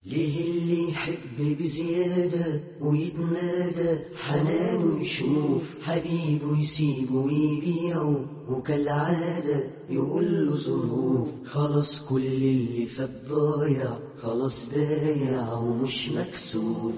ليه اللي يحب بزيادة ويتنادى حنانه يشوف حبيبه يسيبه ويبيعه وكالعادة يقول له ظروف خلاص كل اللي فات ضايع خلاص بايع ومش مكسوف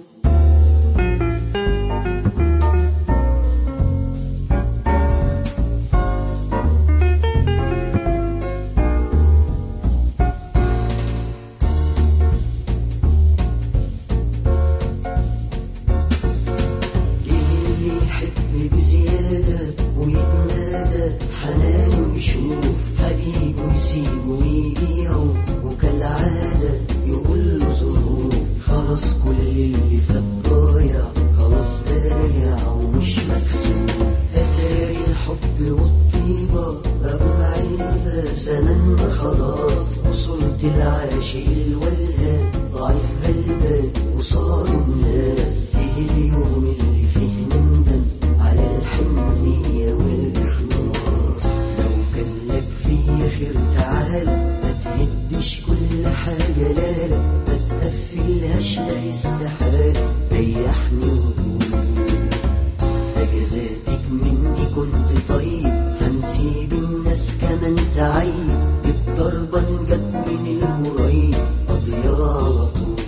ليه اللي يحب بزيادة ويتنادى حنانه يشوف حبيبه يسيبه ويبيعه وكالعادة يقول له ظروف خلاص كل اللي فات ضايع خلاص بايع ومش مكسوف أتاري الحب والطيبة بقوا معيبة زماننا خلاص وصورة العاشق الولهان ضعيف غلبان وصار الناس ايه اليوم اللي فيه نندم على الحنية والإخلاص لو كان لك فيا خير تعال ما تهدش كل حاجة لا لا ما تقفلهاش لا استحالة ريحني وقول ده جزاتك مني كنت طيب هنسيب الناس كمان تعيب الضربة جت من القريب قضية على طول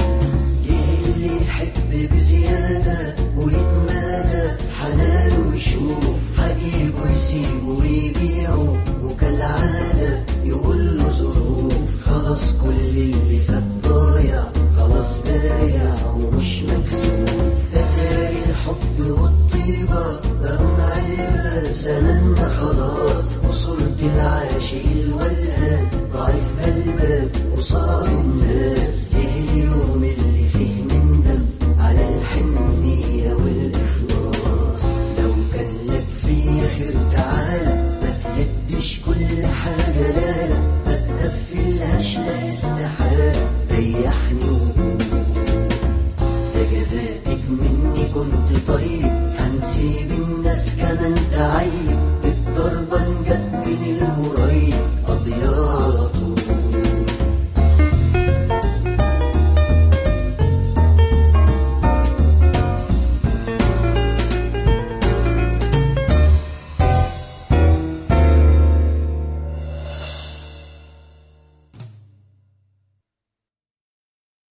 ليه اللي يحب بزيادة ويتمادى حنانه يشوف حبيبه يسيبه ويبيعه وكالعادة يقول له ظروف خلاص كل اللي فات ضايع خلاص بايع ومش مكسوف أتاري الحب والطيبة بقوا معيبة زماننا خلاص وصورة العاشق الولهان ضعيف قلبك وصار الناس ايه اليوم اللي فيه نندم على الحنية والإخلاص لو كان لك فيا خير تعال ما تهدش كل حاجة لا لا ما تقفلهاش لا استحالة ريحني وقول ده جزاتك مني كنت طيب هنسيب الناس كمان تعيب